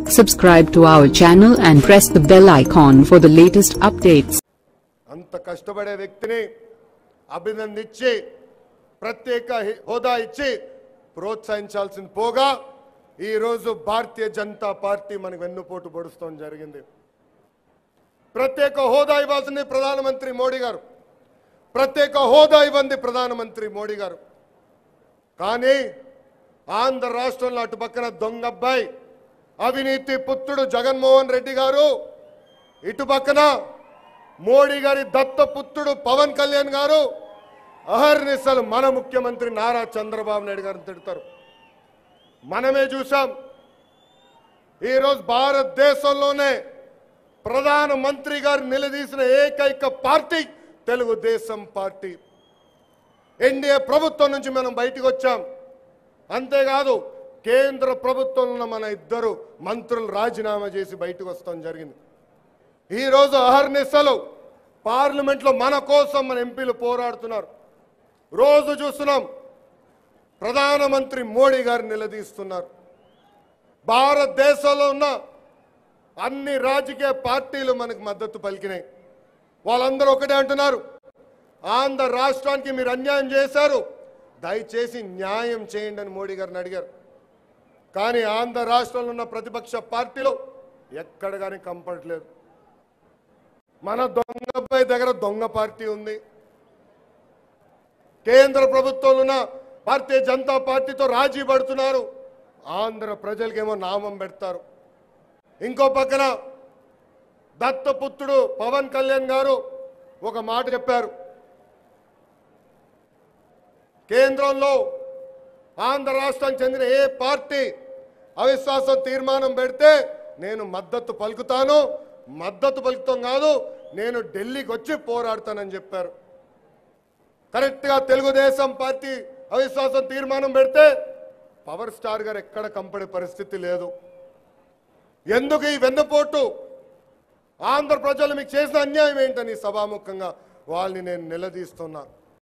Subscribe to our channel and press the bell icon for the latest updates. అంత కష్టపడే వ్యక్తిని అభినందించి ప్రత్యేక హి- హోదా ఇచ్చి ప్రోత్సహించాల్సింది పోగా ఈరోజు భారతీయ జనతా పార్టీ మనకు వెన్నుపోటు పొడుస్తాం జరిగింది ప్రత్యేక హోదా ఇవ్వాల్సింది ప్రధానమంత్రి మోడీ గారు ప్రత్యేక హోదా ఇవ్వండి ప్రధానమంత్రి మోడీ గారు కానీ ఆంధ్ర రాష్ట్రంలో అటు పక్కన దొంగబ్బాయి అవినీతి పుత్రుడు జగన్మోహన్ రెడ్డి గారు ఇటు పక్కన మోడీ గారి దత్తపుత్రుడు పవన్ కళ్యాణ్ గారు అహర్నిశలు మన ముఖ్యమంత్రి నారా చంద్రబాబు నాయుడు గారిని తిడతారు మనమే చూసాం ఈరోజు భారతదేశంలోనే ప్రధానమంత్రి గారు నిలదీసిన ఏకైక పార్టీ తెలుగుదేశం పార్టీ ఎన్డీఏ ప్రభుత్వం నుంచి మనం బయటకు వచ్చాం అంతేకాదు కేంద్ర ప్రభుత్వంలో మన ఇద్దరు మంత్రులు రాజీనామా చేసి బయటకు వస్తాం జరిగింది ఈరోజు అహర్నిశలు పార్లమెంట్లో మన కోసం మన ఎంపీలు పోరాడుతున్నారు రోజు చూస్తున్నాం ప్రధానమంత్రి మోడీ గారు నిలదీస్తున్నారు భారతదేశంలో ఉన్న అన్ని రాజకీయ పార్టీలు మనకు మద్దతు పలికినాయి వాళ్ళందరూ ఒకటే అంటున్నారు ఆంధ్ర రాష్ట్రానికి మీరు అన్యాయం చేశారు దయచేసి న్యాయం చేయండి అని మోడీ గారిని అడిగారు కానీ ఆంధ్ర రాష్ట్రంలో ఉన్న ప్రతిపక్ష పార్టీలు ఎక్కడ కానీ కంపట్లేదు మన దొంగ అబ్బాయి దగ్గర దొంగ పార్టీ ఉంది కేంద్ర ప్రభుత్వంలో ఉన్న భారతీయ జనతా పార్టీతో రాజీ పడుతున్నారు ఆంధ్ర ప్రజలకేమో నామం పెడతారు ఇంకో పక్కన దత్తపుత్రుడు పవన్ కళ్యాణ్ గారు ఒక మాట చెప్పారు కేంద్రంలో ఆంధ్ర రాష్ట్రానికి చెందిన ఏ పార్టీ అవిశ్వాసం తీర్మానం పెడితే నేను మద్దతు పలుకుతాను మద్దతు పలుకుతాం కాదు నేను ఢిల్లీకి వచ్చి పోరాడతానని చెప్పారు కరెక్ట్గా తెలుగుదేశం పార్టీ అవిశ్వాసం తీర్మానం పెడితే పవర్ స్టార్ గారు ఎక్కడ కంపడే పరిస్థితి లేదు ఎందుకు ఈ వెన్నుపోటు ఆంధ్ర ప్రజలు మీకు చేసిన అన్యాయం ఏంటని సభాముఖంగా వాళ్ళని నేను నిలదీస్తున్నా